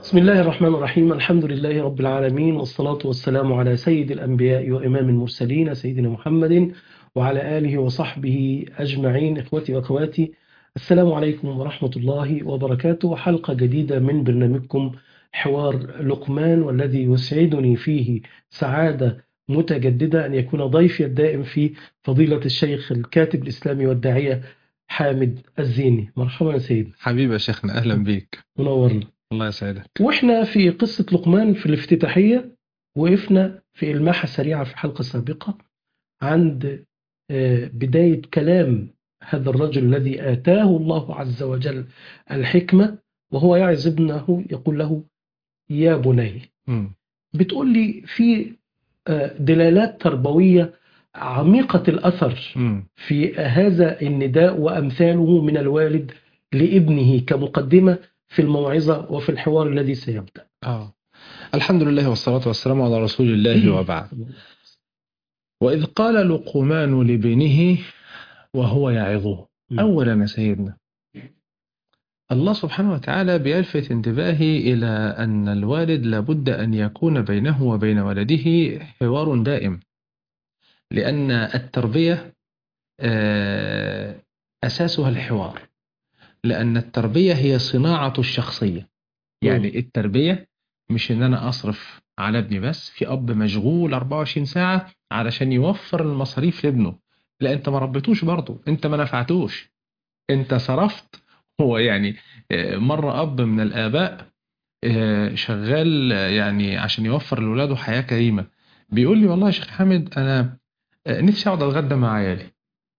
بسم الله الرحمن الرحيم الحمد لله رب العالمين والصلاة والسلام على سيد الأنبياء وإمام المرسلين سيدنا محمد وعلى آله وصحبه أجمعين إخوتي وأخواتي السلام عليكم ورحمة الله وبركاته حلقة جديدة من برنامجكم حوار لقمان والذي يسعدني فيه سعادة متجددة أن يكون ضيفي الدائم في فضيلة الشيخ الكاتب الإسلامي والداعية حامد الزيني مرحبا يا سيدي حبيبي يا شيخنا أهلا بيك منورنا الله يسعدك واحنا في قصة لقمان في الافتتاحية وقفنا في إلماحة سريعة في حلقة سابقة عند آه، بداية كلام هذا الرجل الذي آتاه الله عز وجل الحكمة وهو يعظ ابنه يقول له يا بني مم. بتقول لي في آه، دلالات تربوية عميقة الأثر مم. في هذا النداء وأمثاله من الوالد لابنه كمقدمة في الموعظة وفي الحوار الذي سيبدأ آه. الحمد لله والصلاة والسلام على رسول الله وبعد وإذ قال لقمان لابنه وهو يعظه أولا يا سيدنا الله سبحانه وتعالى بيلفت انتباهي إلى أن الوالد لابد أن يكون بينه وبين ولده حوار دائم لأن التربية آه، أساسها الحوار لأن التربية هي صناعة الشخصية يعني التربية مش إن أنا أصرف على ابني بس في أب مشغول 24 ساعة علشان يوفر المصاريف لابنه لا أنت ما ربيتوش برضه أنت ما نفعتوش أنت صرفت هو يعني آه، مرة أب من الآباء آه، شغال آه، يعني عشان يوفر لولاده حياة كريمة بيقول لي والله يا شيخ حامد أنا آه، نفسي أقعد أتغدى مع عيالي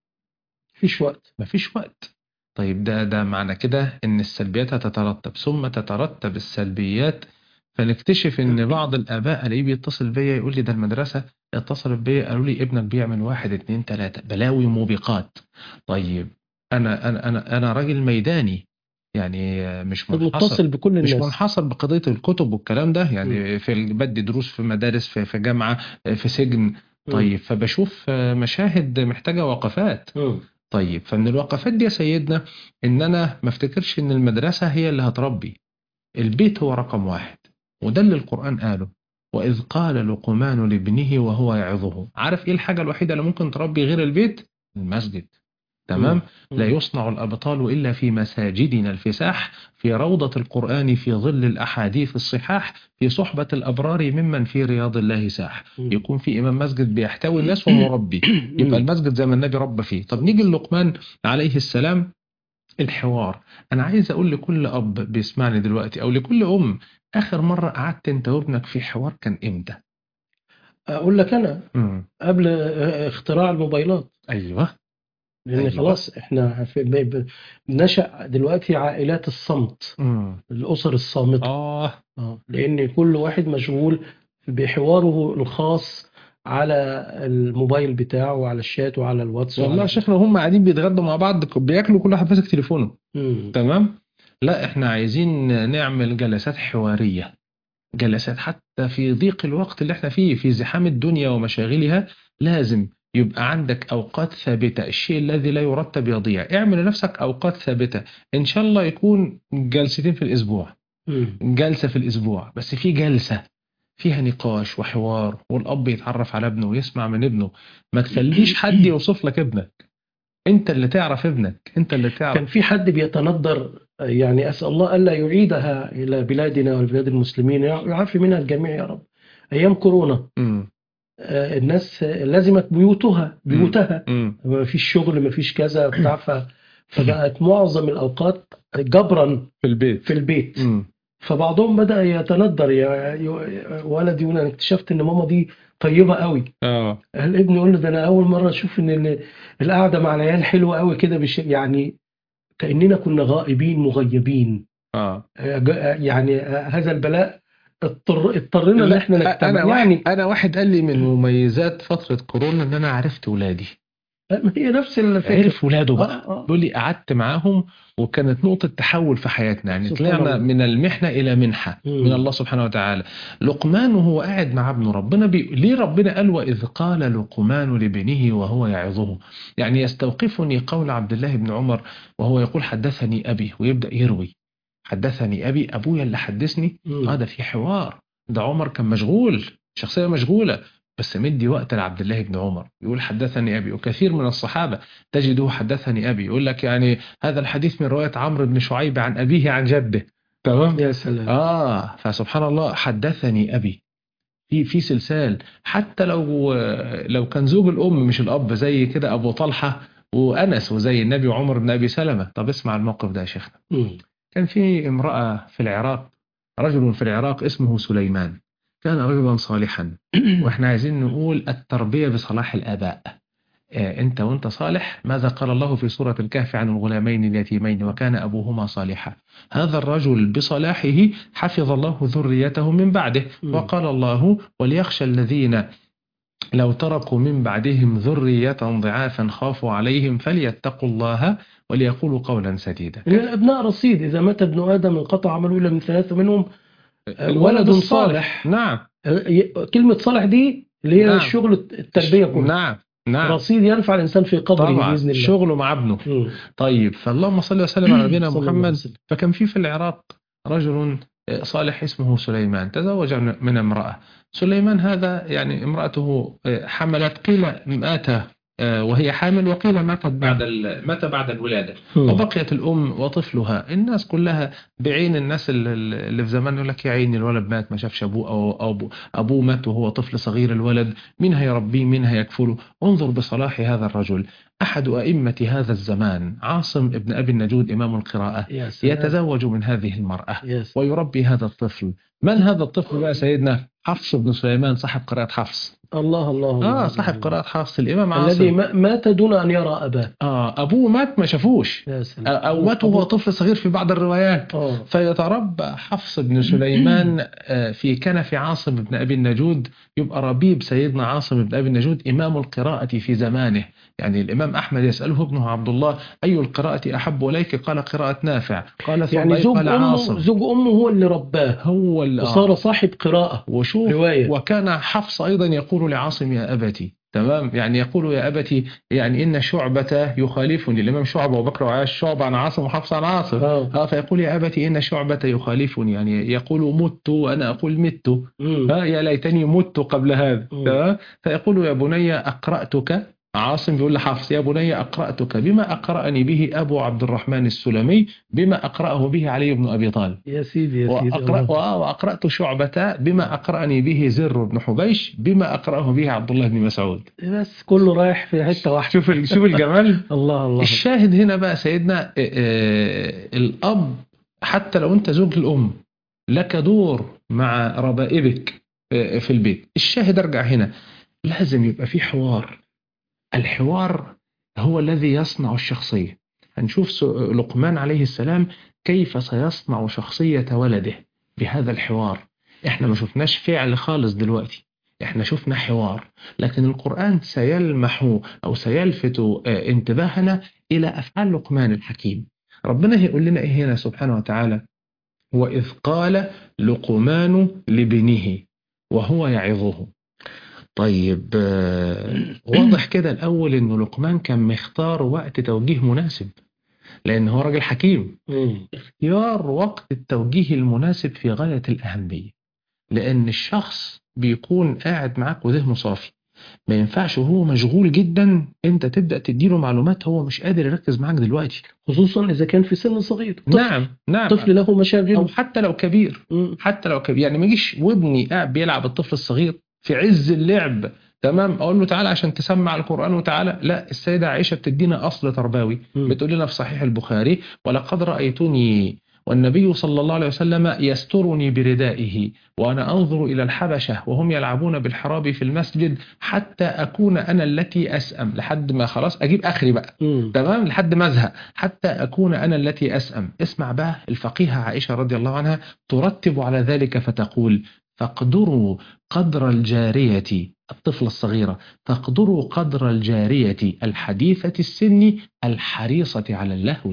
مفيش وقت مفيش وقت طيب ده ده معنى كده ان السلبيات هتترتب ثم تترتب السلبيات فنكتشف ان بعض الاباء الاقيه بيتصل بيا يقول لي ده المدرسه اتصلت بيا قالوا لي ابنك بيعمل واحد اتنين تلاته بلاوي موبقات طيب انا انا انا انا راجل ميداني يعني مش منحصر متصل بكل مش الناس منحصر بقضيه الكتب والكلام ده يعني في ال- بدي دروس في مدارس في في جامعه في سجن طيب فبشوف مشاهد محتاجه وقفات مم. طيب فمن الوقفات دي يا سيدنا ان انا ما افتكرش ان المدرسة هي اللي هتربي البيت هو رقم واحد وده اللي القرآن قاله وإذ قال لقمان لابنه وهو يعظه عارف ايه الحاجة الوحيدة اللي ممكن تربي غير البيت المسجد تمام مم. لا يصنع الأبطال إلا في مساجدنا الفساح في روضة القرآن في ظل الأحاديث الصحاح في صحبة الأبرار ممن في رياض الله ساح مم. يكون في إمام مسجد بيحتوي الناس ومربي يبقى المسجد زي ما النبي ربى فيه طب نيجي للقمان عليه السلام الحوار انا عايز اقول لكل اب بيسمعني دلوقتي او لكل ام اخر مره قعدت انت وابنك في حوار كان امتى أقول لك أنا امم قبل آه، اختراع الموبايلات ايوه لأن أيوة. خلاص إحنا في ب- ب- نشأ دلوقتي عائلات الصمت امم الأسر الصامتة اه آه، لأن كل واحد مشغول بحواره الخاص على الموبايل بتاعه وعلى الشات وعلى الواتس والله يا وعلى شيخنا هم قاعدين بيتغدوا مع بعض بياكلوا كل واحد ماسك تليفونه مم. تمام لا احنا عايزين نعمل جلسات حواريه جلسات حتى في ضيق الوقت اللي احنا فيه في زحام الدنيا ومشاغلها لازم يبقى عندك اوقات ثابته الشيء الذي لا يرتب يضيع اعمل لنفسك اوقات ثابته ان شاء الله يكون جلستين في الاسبوع مم. جلسه في الاسبوع بس في جلسه فيها نقاش وحوار والاب يتعرف على ابنه ويسمع من ابنه ما تخليش حد يوصف لك ابنك انت اللي تعرف ابنك انت اللي كان تعرف في حد بيتندر يعني أسأل الله ألا يعيدها إلى بلادنا والبلاد المسلمين يعافي منها الجميع يا رب أيام كورونا مم. آه، الناس لزمت بيوتها بيوتها مم. ما فيش شغل ما فيش كذا بتاع ف- فبقت معظم الأوقات جبرا في البيت في البيت مم. فبعضهم بدأ يتندر يا يا- ولد يقول أنا اكتشفت إن ماما دي طيبة قوي اه الابن يقول له ده أنا أول مرة أشوف إن ال- القعدة مع العيال حلوة قوي كده بش يعني كأننا كنا غائبين مغيبين اه آه، ج- آه، يعني آه، هذا البلاء اضطر اضطرينا ان لا، احنا انا نجتمع واحد يعني انا واحد قال لي من مميزات فتره كورونا ان انا عرفت ولادي ما هي نفس الفكره عرف ولاده بقى آه، آه. بيقول لي قعدت معاهم وكانت نقطة تحول في حياتنا يعني سبحان طلعنا الله. من المحنة إلى منحة مم. من الله سبحانه وتعالى لقمان وهو قاعد مع ابنه ربنا بي... ليه ربنا قال وإذ قال لقمان لابنه وهو يعظه يعني يستوقفني قول عبد الله بن عمر وهو يقول حدثني أبي ويبدأ يروي حدثني ابي ابويا اللي حدثني مم. هذا في حوار ده عمر كان مشغول شخصيه مشغوله بس مدي وقت لعبد الله بن عمر يقول حدثني ابي وكثير من الصحابه تجده حدثني ابي يقول لك يعني هذا الحديث من روايه عمرو بن شعيب عن ابيه عن جده تمام يا سلام اه فسبحان الله حدثني ابي في في سلسال حتى لو لو كان زوج الام مش الاب زي كده ابو طلحه وانس وزي النبي وعمر بن ابي سلمه طب اسمع الموقف ده يا شيخنا مم. كان في امراه في العراق رجل في العراق اسمه سليمان كان رجلا صالحا واحنا عايزين نقول التربيه بصلاح الاباء آه، انت وانت صالح ماذا قال الله في سوره الكهف عن الغلامين اليتيمين وكان ابوهما صالحا هذا الرجل بصلاحه حفظ الله ذريته من بعده مم. وقال الله وليخشى الذين لو تركوا من بعدهم ذرية ضعافا خافوا عليهم فليتقوا الله وليقولوا قولا سديدا يعني الابناء رصيد اذا مات ابن ادم انقطع عمله الا من ثلاثه منهم ولد صالح. نعم ي- كلمه صالح دي اللي هي نعم. الشغل التربيه كله نعم نعم رصيد ينفع الانسان في قبره طبعا باذن الله شغله مع ابنه مم. طيب فاللهم صل وسلم على نبينا صلى الله عليه محمد وسلم. فكان في في العراق رجل صالح اسمه سليمان تزوج من امرأة سليمان هذا يعني امرأته حملت قيل مات وهي حامل وقيل ماتت بعد ال- مات بعد الولادة مم. وبقيت الأم وطفلها الناس كلها بعين الناس اللي اللي في زمان يقول لك يا عيني الولد مات ما شافش أبوه أو أو أبوه, أبوه مات وهو طفل صغير الولد مين هيربيه مين هيكفله انظر بصلاح هذا الرجل أحد أئمة هذا الزمان عاصم ابن أبي النجود إمام القراءة يا سلام يتزوج من هذه المرأة يا سلام. ويربي هذا الطفل من هذا الطفل بقى سيدنا حفص بن سليمان صاحب قراءة حفص الله الله الله. آه صاحب قراءة حفص الإمام الذي عاصم ما- مات دون ان يرى اباه آه أبوه مات ما شافوش يا سلام أو مات وهو طفل صغير في بعض الروايات اه فيتربى حفص بن سليمان آه، في كنف عاصم بن أبي النجود يبقى ربيب سيدنا عاصم بن أبي النجود إمام القراءة في زمانه يعني الإمام أحمد يسأله ابنه عبد الله أي القراءة أحب إليك قال قراءة نافع قال ثم يعني أي؟ زوج قال امه عاصم زوج امه هو اللي رباه هو اللي وصار صاحب قراءه وشوف روايه وكان حفص أيضا يقول لعاصم يا أبتي تمام يعني يقول يا أبتي يعني إن شعبة يخالفني الإمام شعبة وبكر وعاش شعبة عن عاصم وحفص عن عاصم اه ها فيقول يا أبتي إن شعبة يخالفني يعني يقول مت وأنا أقول مت مم. ها يا ليتني مت قبل هذا مم. تمام؟ فيقول يا بني أقرأتك عاصم بيقول لحفص يا بني أقرأتك بما أقرأني به أبو عبد الرحمن السلمي بما أقرأه به علي بن أبي طالب يا سيدي يا سيدي وأقرأ الله. وأقرأت شعبة بما أقرأني به زر بن حبيش بما أقرأه به عبد الله بن مسعود بس كله رايح في حته واحده شوف ال- شوف الجمال الله الله الشاهد هنا بقى سيدنا آه، آه، الأب حتى لو أنت زوج الأم لك دور مع ربائبك آه، في البيت الشاهد أرجع هنا لازم يبقى في حوار الحوار هو الذي يصنع الشخصية هنشوف س- لقمان عليه السلام كيف سيصنع شخصية ولده بهذا الحوار احنا ما شفناش فعل خالص دلوقتي احنا شفنا حوار لكن القرآن سيلمح أو سيلفت آه، انتباهنا إلى أفعال لقمان الحكيم ربنا هيقول لنا إيه هنا سبحانه وتعالى وإذ قال لقمان لابنه وهو يعظه طيب آه، واضح كده الأول إنه لقمان كان مختار وقت توجيه مناسب لأن هو راجل حكيم مم. اختيار وقت التوجيه المناسب في غاية الأهمية لأن الشخص بيكون قاعد معاك وذهنه صافي ما ينفعش وهو مشغول جدا انت تبدأ تديله معلومات هو مش قادر يركز معاك دلوقتي خصوصا اذا كان في سن صغير طفل, نعم نعم طفل له مشاغل أو حتى لو كبير مم. حتى لو كبير يعني ما يجيش وابني قاعد بيلعب الطفل الصغير في عز اللعب تمام اقول له تعالى عشان تسمع القران وتعالى لا السيده عائشه بتدينا اصل تربوي مم. بتقول لنا في صحيح البخاري ولقد رايتني والنبي صلى الله عليه وسلم يسترني بردائه وانا انظر الى الحبشه وهم يلعبون بالحراب في المسجد حتى اكون انا التي اسأم لحد ما خلاص اجيب اخري بقى مم. تمام لحد ما ازهق حتى اكون انا التي اسأم اسمع بقى الفقيهه عائشه رضي الله عنها ترتب على ذلك فتقول فاقدروا قدر الجاريه الطفلة الصغيرة تقدروا قدر الجارية الحديثة السن الحريصة على اللهو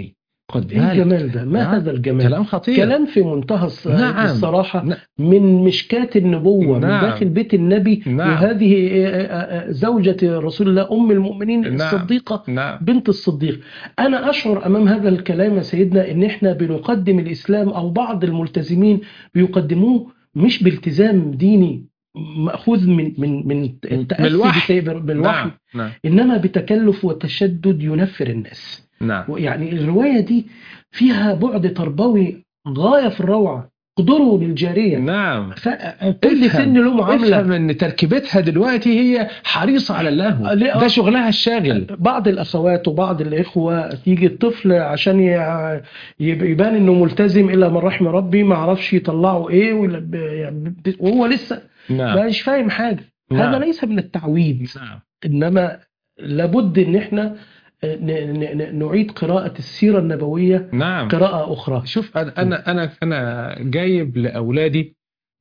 خد ايه بالك الجمال ده ما نعم. هذا الجمال كلام خطير كلام في منتهى الص- نعم. الصراحة نعم. من مشكات النبوة من نعم. داخل بيت النبي نعم. وهذه آه، آه، آه، زوجة رسول الله أم المؤمنين نعم. الصديقة نعم بنت الصديق أنا أشعر أمام هذا الكلام يا سيدنا إن إحنا بنقدم الإسلام أو بعض الملتزمين بيقدموه مش بالتزام ديني مأخوذ من من من التأسي الوحي. بسيب- بالوحي نعم نعم إنما بتكلف وتشدد ينفر الناس نعم يعني الرواية دي فيها بعد تربوي غاية في الروعة قدروا للجارية نعم ف- كل افهم. سن له معاملة افهم ان تركيبتها دلوقتي هي حريصه على اللهو ليه؟ ده شغلها الشاغل بعض الأخوات وبعض الإخوة تيجي الطفل عشان ي- يب- يبان إنه ملتزم إلا من رحم ربي ما عرفش يطلعه إيه ولا ب- يعني ب- وهو لسه نعم مش فاهم حاجة هذا نعم ليس من التعويد نعم إنما لابد إن إحنا ن- ن- ن- نعيد قراءة السيرة النبوية نعم قراءة أخرى شوف انا انا انا انا جايب لاولادي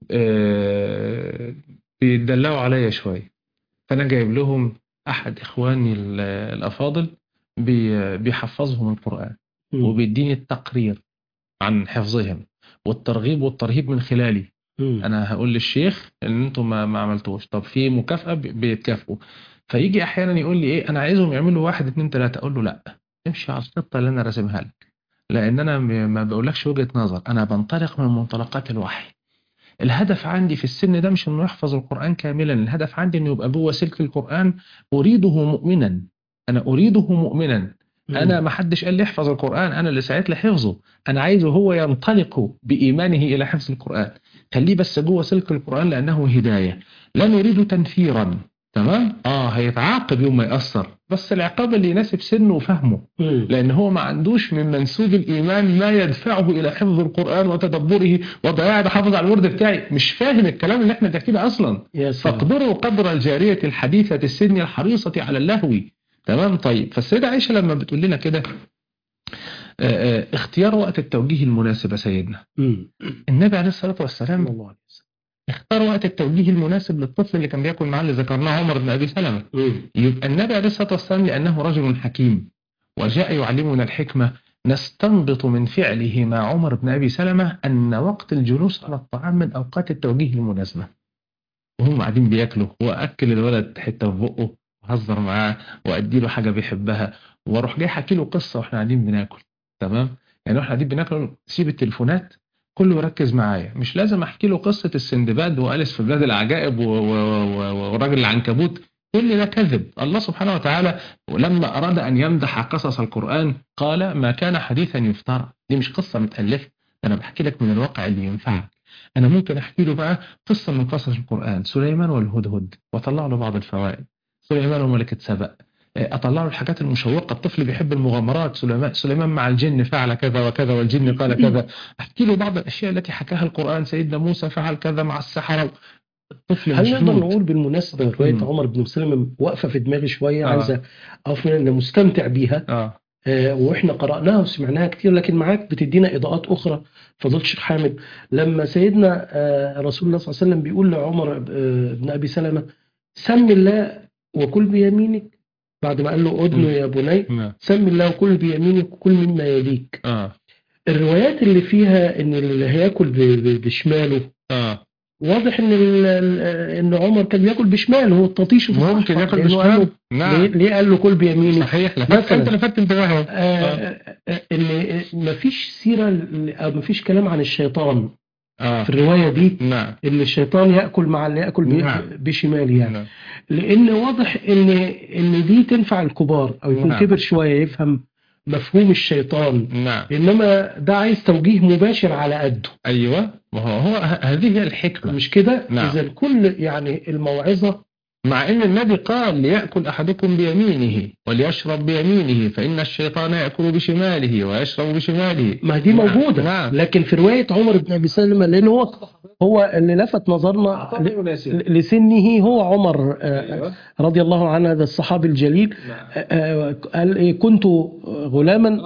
آه، بيدلعوا عليا شويه فانا جايب لهم احد اخواني ال- الافاضل بي- بيحفظهم القران مم. وبيديني التقرير عن حفظهم والترغيب والترهيب من خلالي مم. انا هقول للشيخ ان انتم ما, ما عملتوش طب في مكافأة ب- بيتكافئوا فيجي احيانا يقول لي ايه انا عايزهم يعملوا واحد اتنين تلاتة اقول له لا امشي على الخطة اللي انا راسمها لك لان انا م- ما بقولكش وجهة نظر انا بنطلق من منطلقات الوحي الهدف عندي في السن ده مش انه يحفظ القرآن كاملا الهدف عندي انه يبقى جوه سلك القرآن اريده مؤمنا انا اريده مؤمنا انا ما حدش قال لي احفظ القرآن انا اللي سعيت لحفظه انا عايزه هو ينطلق بإيمانه إلى حفظ القرآن خليه بس جوه سلك القرآن لأنه هداية لا نريد تنفيرا تمام اه هيتعاقب يوم ما يأثر بس العقاب اللي يناسب سنه وفهمه مم. لأن هو ما عندوش من منسوب الإيمان ما يدفعه إلى حفظ القرآن وتدبره وضياع ده حافظ على الورد بتاعي مش فاهم الكلام اللي احنا بنحكيه ده أصلا يا سلام فاقدروا قدر الجارية الحديثة السن الحريصة على اللهو تمام طيب فالسيدة عائشة لما بتقول لنا كده آه، آه، اختيار وقت التوجيه المناسب يا سيدنا مم. النبي عليه الصلاة والسلام الله عليه وسلم. اختار وقت التوجيه المناسب للطفل اللي كان بياكل معاه اللي ذكرناه عمر بن أبي سلمة مم. يبقى النبي عليه الصلاة والسلام لأنه رجل حكيم وجاء يعلمنا الحكمة نستنبط من فعله مع عمر بن أبي سلمة أن وقت الجلوس على الطعام من أوقات التوجيه المناسبة وهم قاعدين بياكلوا وأكل الولد حتة في بقه وهزر معاه وأدي له حاجة بيحبها وأروح جاي حكي له قصة وإحنا قاعدين بناكل تمام يعني واحنا قاعدين بناكل سيب التليفونات كله يركز معايا مش لازم احكي له قصه السندباد واليس في بلاد العجائب و- و- و- وراجل العنكبوت كل ده كذب الله سبحانه وتعالى لما اراد ان يمدح قصص القران قال ما كان حديثا يفترى دي مش قصه متالفه ده انا بحكي لك من الواقع اللي ينفعك انا ممكن احكي له بقى قصه من قصص القران سليمان والهدهد واطلع له بعض الفوائد سليمان وملكه سبأ اطلع له الحاجات المشوقه الطفل بيحب المغامرات سليمان سليمان مع الجن فعل كذا وكذا والجن قال كذا احكي له بعض الاشياء التي حكاها القران سيدنا موسى فعل كذا مع السحره الطفل هل نقدر مشدود نقول بالمناسبة رواية مم. عمر بن سلمة واقفة في دماغي شوية آه. عايزة أقف منها أنا مستمتع بيها اه آه، واحنا قرأناها وسمعناها كتير لكن معاك بتدينا إضاءات أخرى فضيلة الشيخ حامد لما سيدنا آه، رسول الله صلى الله عليه وسلم بيقول لعمر آه، بن أبي سلمة سم الله وكل بيمينك بعد ما قال له أدنو يا بني نعم سم الله وكل بيمينك وكل مما يليك اه الروايات اللي فيها إن اللي هياكل ب- ب- بشماله اه واضح ان ال- ال- ان عمر كان بياكل بشماله هو التطيش في ممكن الصحفة، ياكل لأنه قال له- بشمال ليه, نعم ليه قال له كل بيمينك صحيح لفت مثلاً. انت لفت انتباهه آه، آه، آه، ان مفيش سيره ل- او مفيش كلام عن الشيطان اه في الروايه دي نعم ان الشيطان ياكل مع اللي ياكل بي- نعم. بشماله يعني نعم. لان واضح ان ان دي تنفع الكبار او يكون نعم. كبر شويه يفهم مفهوم الشيطان نعم انما ده عايز توجيه مباشر على قده ايوه ما هو هو ه- هذه هي الحكمه مش كده نعم. اذا كل يعني الموعظه مع ان النبي قال ليأكل احدكم بيمينه وليشرب بيمينه فان الشيطان يأكل بشماله ويشرب بشماله ما دي نعم. موجوده نعم لكن في روايه عمر بن ابي سلمه لان هو هو اللي لفت نظرنا ل- لسنه هو عمر آه، رضي الله عنه هذا الصحابي الجليل آه، آه، قال إيه كنت غلاما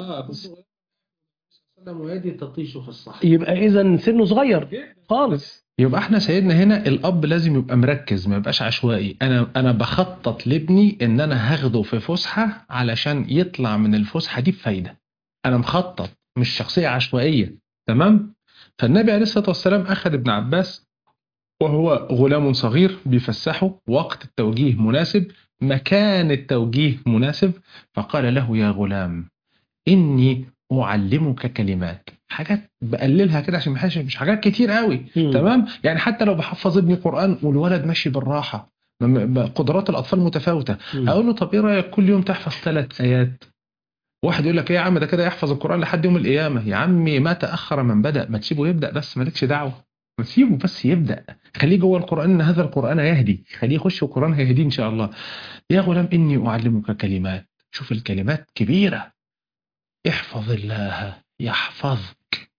ويدي تطيش في الصح يبقى اذا سنه صغير خالص يبقى احنا سيدنا هنا الاب لازم يبقى مركز ما يبقاش عشوائي انا انا بخطط لابني ان انا هاخده في فسحه علشان يطلع من الفسحه دي بفايده انا مخطط مش شخصيه عشوائيه تمام فالنبي عليه الصلاه والسلام اخذ ابن عباس وهو غلام صغير بيفسحه وقت التوجيه مناسب مكان التوجيه مناسب فقال له يا غلام اني اعلمك كلمات حاجات بقللها كده عشان ما يحسش- مش حاجات كتير قوي مم. تمام يعني حتى لو بحفظ ابني قران والولد ماشي بالراحه م- م- قدرات الاطفال متفاوته مم. هقول له طب ايه رايك كل يوم تحفظ ثلاث ايات واحد يقول لك ايه يا عم ده كده يحفظ القران لحد يوم القيامه يا عمي ما تاخر من بدا ما تسيبه يبدا بس مالكش دعوه ما تسيبه بس يبدا خليه جوه القران ان هذا القران يهدي خليه يخش القران هيهديه ان شاء الله يا غلام اني اعلمك كلمات شوف الكلمات كبيره احفظ الله يحفظك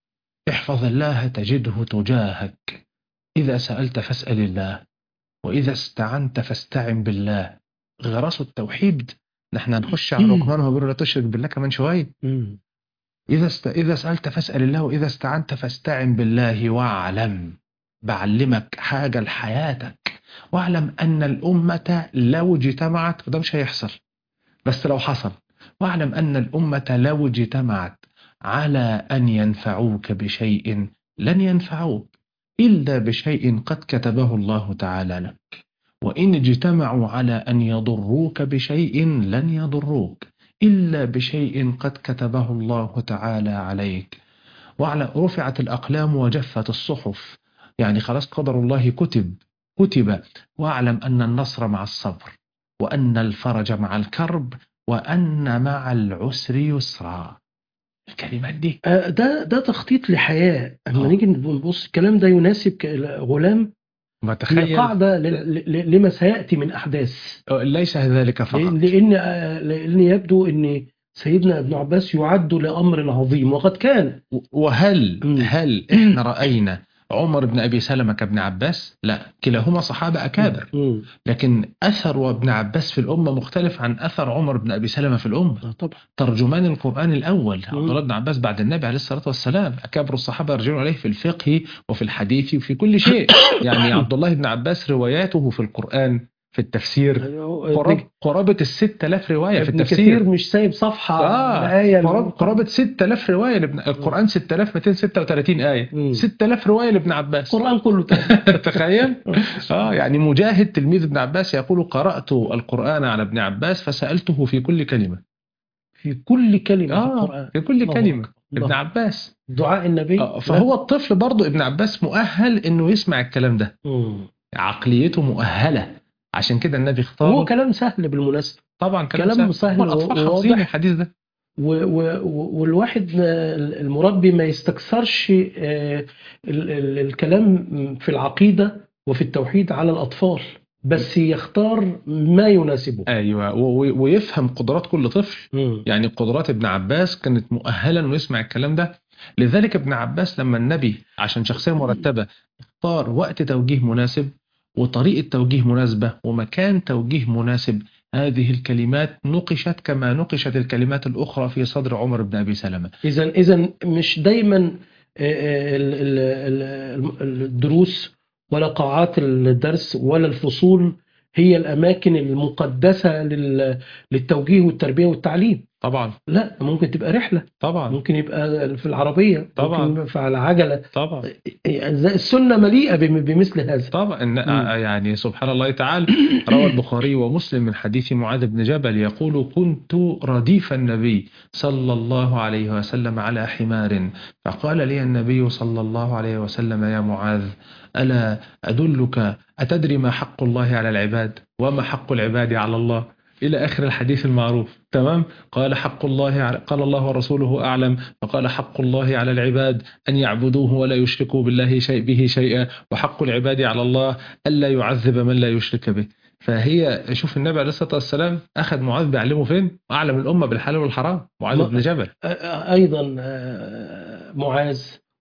احفظ الله تجده تجاهك اذا سالت فاسال الله واذا استعنت فاستعن بالله غرسوا التوحيد نحن هنخش على ركمان وبر لا تشرك بالله كمان شويه مم. إذا است... إذا سألت فاسأل الله وإذا استعنت فاستعن بالله واعلم بعلمك حاجة لحياتك واعلم أن الأمة لو اجتمعت وده مش هيحصل بس لو حصل واعلم أن الأمة لو اجتمعت على أن ينفعوك بشيء لن ينفعوك إلا بشيء قد كتبه الله تعالى لك وإن اجتمعوا على أن يضروك بشيء لن يضروك إلا بشيء قد كتبه الله تعالى عليك وعلى رفعت الأقلام وجفت الصحف يعني خلاص قدر الله كتب كتب واعلم أن النصر مع الصبر وأن الفرج مع الكرب وأن مع العسر يسرا الكلمات دي آه، ده ده تخطيط لحياه اما آه. نيجي نبص الكلام ده يناسب ك- غلام هي بتخيل قاعده ل- ل- لما سياتي من احداث ليس ذلك لأن- فقط لان آه، لان يبدو ان سيدنا ابن عباس يعد لامر عظيم وقد كان وهل مم. هل احنا رأينا عمر بن أبي سلمة كابن عباس لا كلاهما صحابة أكابر مم. لكن أثر ابن عباس في الأمة مختلف عن أثر عمر بن أبي سلمة في الأمة آه، طبعا ترجمان القرآن الأول مم. عبد الله بن عباس بعد النبي عليه الصلاة والسلام أكابر الصحابة يرجعون عليه في الفقه وفي الحديث وفي كل شيء يعني عبد الله بن عباس رواياته في القرآن في التفسير قراب ابن, قرابة الستة آلاف رواية في ابن التفسير كثير مش سايب صفحه آه، آية قرابة, قرابة 6000 رواية لابن القرآن 6236 آية مم. 6000 رواية لابن عباس القرآن كله تاني. تخيل اه يعني مجاهد تلميذ ابن عباس يقول قرأت القرآن على ابن عباس فسألته في كل كلمة في كل كلمة في اه القرآن في كل الله كلمة أكبر. ابن الله. عباس دعاء النبي آه فهو الطفل برضه ابن عباس مؤهل انه يسمع الكلام ده مم. عقليته مؤهلة عشان كده النبي اختاره هو كلام سهل بالمناسبة طبعا كلام سهل هم الأطفال حافظين وواضح. الحديث ده و و والواحد آه، المربي ما يستكثرش آه، ال- ال- الكلام في العقيدة وفي التوحيد على الأطفال بس يختار ما يناسبه ايوه و- و- ويفهم قدرات كل طفل مم. يعني قدرات ابن عباس كانت مؤهلة انه يسمع الكلام ده لذلك ابن عباس لما النبي عشان شخصية مرتبة اختار وقت توجيه مناسب وطريقة توجيه مناسبة ومكان توجيه مناسب هذه الكلمات نقشت كما نقشت الكلمات الأخرى في صدر عمر بن أبي سلمة إذا إذا مش دايما آه، آه، ال- ال- ال- الدروس ولا قاعات الدرس ولا الفصول هي الأماكن المقدسة لل- للتوجيه والتربية والتعليم طبعا لا ممكن تبقى رحلة طبعا ممكن يبقى في العربية طبعا. ممكن يبقى على عجلة طبعا السنة مليئة بم- بمثل هذا طبعا إن- مم. يعني سبحان الله تعالى روى البخاري ومسلم من حديث معاذ بن جبل يقول كنت رديف النبي صلى الله عليه وسلم على حمار فقال لي النبي صلى الله عليه وسلم يا معاذ ألا أدلك أتدري ما حق الله على العباد وما حق العباد على الله إلى آخر الحديث المعروف تمام قال حق الله على قال الله ورسوله أعلم فقال حق الله على العباد أن يعبدوه ولا يشركوا بالله شيء به شيئا وحق العباد على الله ألا يعذب من لا يشرك به فهي شوف النبي عليه الصلاة والسلام أخذ معاذ بيعلمه فين أعلم الأمة بالحلال والحرام معاذ ما- بن جبل أيضا آه، معاذ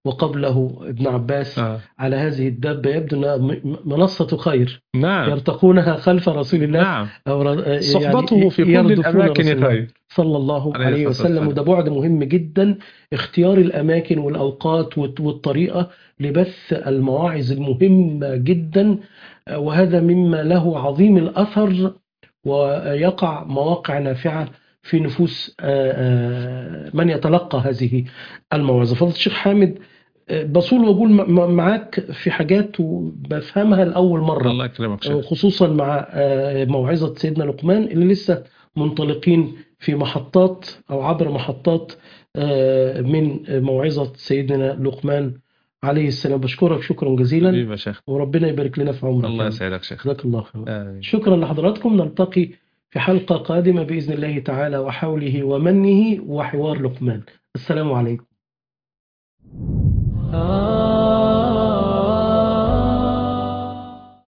وقبله ابن عباس آه. على هذه الدابة يبدو أنها م- منصة خير نعم يرتقونها خلف رسول الله نعم أو ر- يعني صحبته في كل يردفون الأماكن رسول الله خير صلى الله عليه عليه الصلاة وسلم والسلام. وده بعد مهم جدا اختيار الأماكن والأوقات والت- والطريقة لبث المواعظ المهمة جدا آه، وهذا مما له عظيم الأثر ويقع مواقع نافعة في نفوس آه، آه، من يتلقى هذه الموعظة فضل الشيخ حامد آه، بصول وأقول م- م- معاك في حاجات وبفهمها لأول مرة الله يكرمك شيخ خصوصا مع آه، موعظة سيدنا لقمان اللي لسه منطلقين في محطات أو عبر محطات آه، من موعظة سيدنا لقمان عليه السلام بشكرك شكرا جزيلا حبيبي يا شيخ وربنا يبارك لنا في عمرك الله يا رب. يسعدك شيخ جزاك الله خير آمين. شكرا لحضراتكم نلتقي في حلقة قادمة بإذن الله تعالى وحوله ومنه وحوار لقمان السلام عليكم آه